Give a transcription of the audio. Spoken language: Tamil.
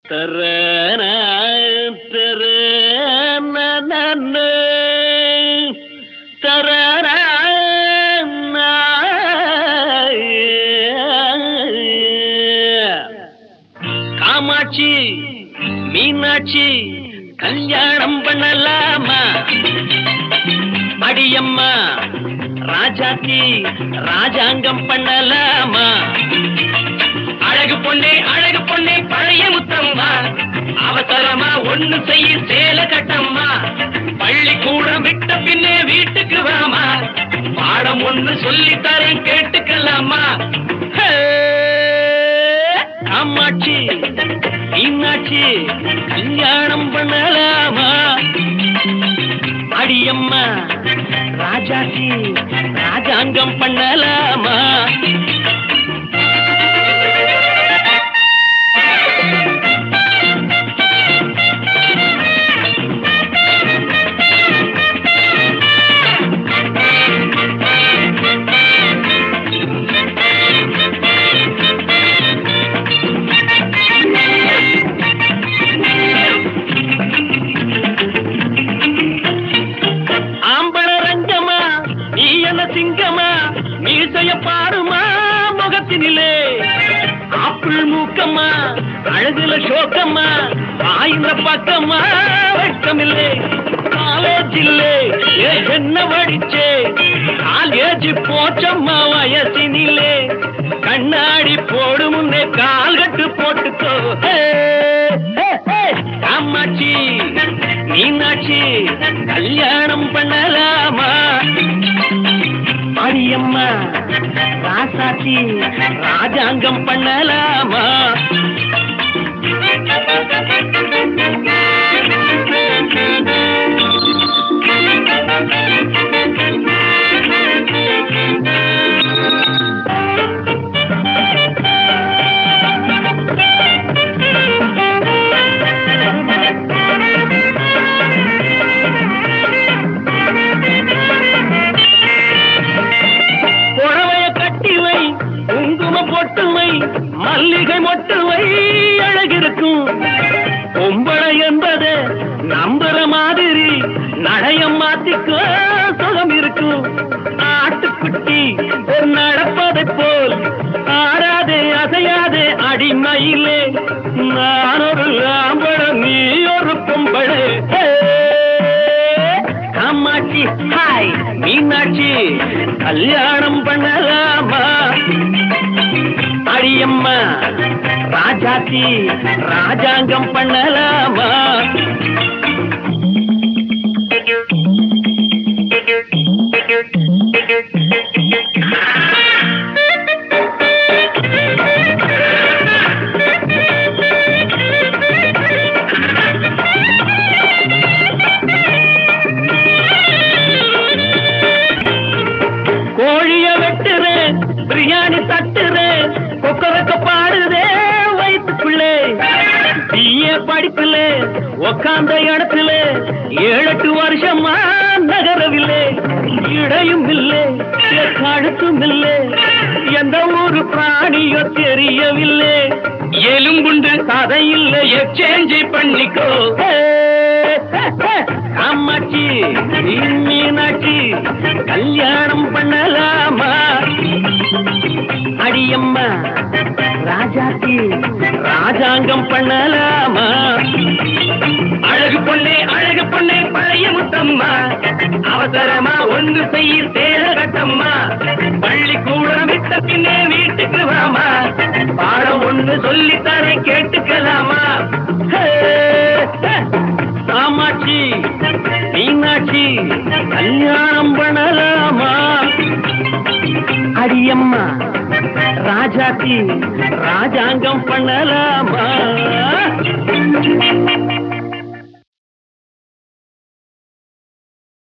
தரன தரன தரன காமாட்சி மீனாட்சி கல்யாணம் பண்ணலாமா அடியம்மா ராஜாத்தி ராஜாங்கம் பண்ணலாமா அழகு பொண்ணே அழகு பொண்ணே பழைய முத்தம்மா அவசரமா ஒண்ணு செய்ய சேல கட்டம்மா பள்ளிக்கூடம் விட்ட பின்னே வீட்டுக்கு வாமா பாடம் ஒண்ணு சொல்லி தரேன் கேட்டுக்கலாமா ஹே! காமாட்சி மீனாட்சி கல்யாணம் பண்ணலாமா அடியம்மா ராஜாச்சி ராஜாங்கம் பண்ணலாமா ஆம்பள ரங்கமா நீ என்ன சிங்கமா மீசைய பாருமா முகத்தினிலே ஆப்பிள் மூக்கம்மா அழகுல சோக்கம்மா ஆயிர பக்கமா வெட்கமில்லை காலேஜ் இல்லே ஏ என்ன படிச்சே காலேஜ் போச்சம்மா வயசினிலே கண்ணாடி போடு முன்னே கால் கட்டு போட்டுக்கோ ஹே, ஹே, ஹே. காமாட்சி மீனாட்சி கல்யாணம் பண்ணலாமா அடியம்மா ராசாத்தி ராஜாங்கம் பண்ணலாமா புடவைய கட்டி வை குங்கும பொட்டு வை மல்லிகை மொட்டு வை அழகிருக்கும் பொம்பளை என்பது நம்புற மாதிரி நடையம் மாத்திக்கோ சுகம் இருக்கும் ஆட்டுக்குட்டி ஒரு நடப்பதை போல் ஆடாதே அசையாதே அடிமையிலே நான் ஒரு ஆம்பளை நீ ஒரு பொம்பளை ஹே! காமாட்சி ஹாய் மீனாட்சி கல்யாணம் பண்ணலாமா அடியம்மா ராஜாத்தி ராஜாங்கம் பண்ணலாமா கோழிய வெட்டுறேன் பிரியாணி தட்டுறேன் கொக்கரக்க பாடுதே வயிற்றுக்குள்ளே பிஏ படிப்புல உக்காந்த இடத்துல ஏழு எட்டு வருஷமா நகரவில்லை இடையும் இல்லை கழுத்தும் இல்லை எந்த ஒரு பிராணியோ தெரியவில்லை எலும்புண்டு கதை இல்லை எக்ஸ்சேஞ்ச் பண்ணிக்கோ அம்மாச்சி மீனாட்சி கல்யாணம் பண்ணலாமா அடியம்மா ராஜாத்தி ராஜாங்கம் பண்ணலாமா அழகு பொண்ணே அழகு பொண்ணே பழைய முத்தம்மா அவசரமா ஒன்று செய்ய சேர கட்டம்மா பள்ளிக்கூடம் விட்ட பின்னே வீட்டுக்கு வாமா பாடம் ஒன்று சொல்லி தரேன் கேட்டுக்கலாமா ஹே, ஹே. காமாட்சி மீனாட்சி கல்யாணம் பண்ணலாமா அடியம்மா ராஜாத்தி ராஜாங்கம் பண்ணலாமா